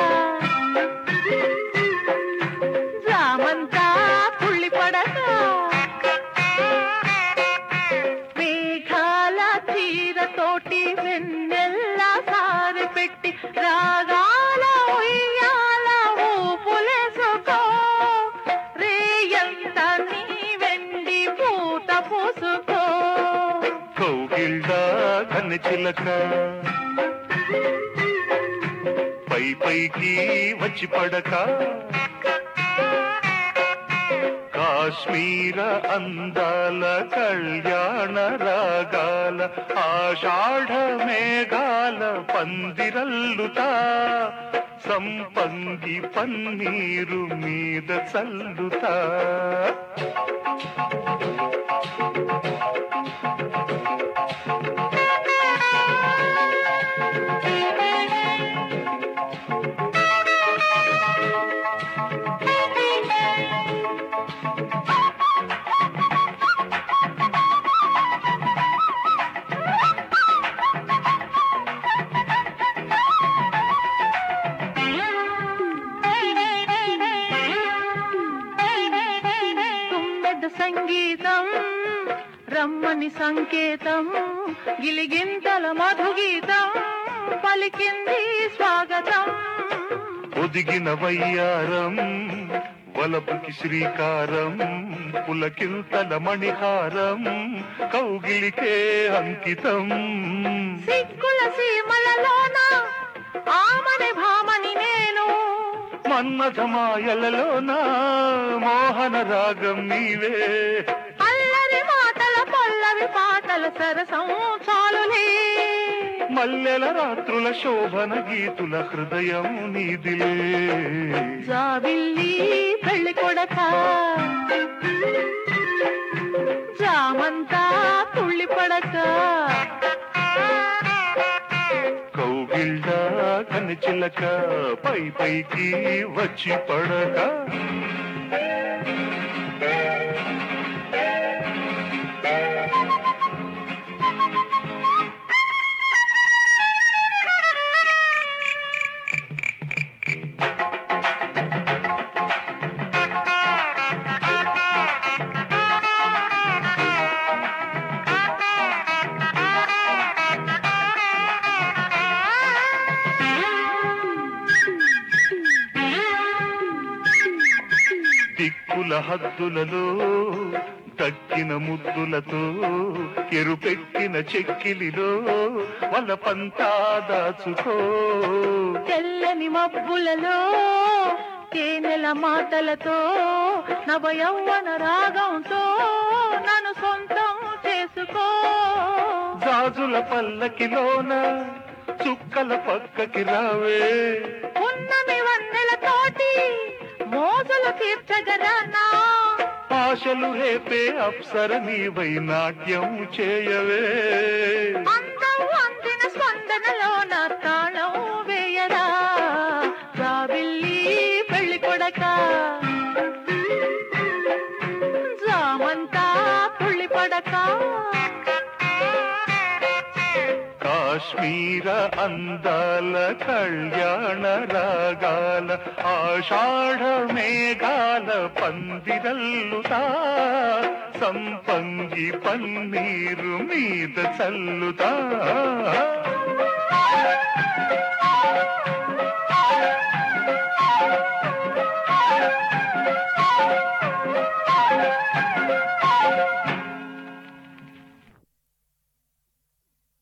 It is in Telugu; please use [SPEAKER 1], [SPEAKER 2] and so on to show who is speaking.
[SPEAKER 1] జామంతా తుళ్ళి పడక మేఘాల చీరతోటి వెన్నెల్ల సారి పెట్టి రాగాల ఉయ్యాల ఊపులేసుకో రేయంత నీ వెండి పూత పూసుకో
[SPEAKER 2] కౌగిళ్ళ కన్నె చిలక పై పైకి వచ్చి పడక కాశ్మీర అందాల కళ్యాణ రాగాల ఆషాఢ మేఘాల పందిరల్లుతా సంపంగి పన్నీరు మీద చల్లుతా
[SPEAKER 1] తుమ్మెద సంగీతం రమ్మని సంకేతం గిలిగింతల మధుగీతం పలికింది స్వాగతం
[SPEAKER 2] ఒదిగిన వయ్యారం వలపుకి శ్రీకారం పులకింతల మణిహారం కౌగిలికే అంకితం
[SPEAKER 1] సిగ్గుల సీమలలోన ఆమని భామని నేను
[SPEAKER 2] మన్మథమాయలలోన మోహన రాగం నీవే
[SPEAKER 1] అల్లరి మాటల పల్లవి పాటల సరసం చాలులే
[SPEAKER 2] మల్లెల రాత్రుల శోభన గీతుల హృదయం నీదిలే
[SPEAKER 1] జాబిల్లి పెళ్లి కొడక జామంతా తుళ్ళి పడక
[SPEAKER 2] కౌగిళ్ళ కన్నె చిలక పై పైకి వచ్చి పడక దిక్కుల హద్దులలో దక్కిన ముద్దులతో ఎరుపెక్కిన చెక్కిలిలో వల పంతా దాచుకో
[SPEAKER 1] తెల్లని మబ్బులలో తేనెల మాటలతో నవ యౌవన రాగంతో నన్ను సొంతం చేసుకో
[SPEAKER 2] గాజుల పల్లకిలోన చుక్కల పక్కకి రావే
[SPEAKER 1] ఉన్నమి వన్నెలతోటి మోజులు తీర్చగరానా
[SPEAKER 2] ఆశలు రేపే అప్సర నీవై నాట్యం చేయవే
[SPEAKER 1] అందం అందిన స్పందనలోన తాళం వేయరా రాబిల్లి పెళ్లి కొడక జామంతా తుళ్ళి పడక
[SPEAKER 2] కాశ్మీర అందాల కళ్యాణ రాగాల ఆషాఢ మేఘాల పందిరల్లుతా సంపంగి పన్నీరు మీద చల్లుతా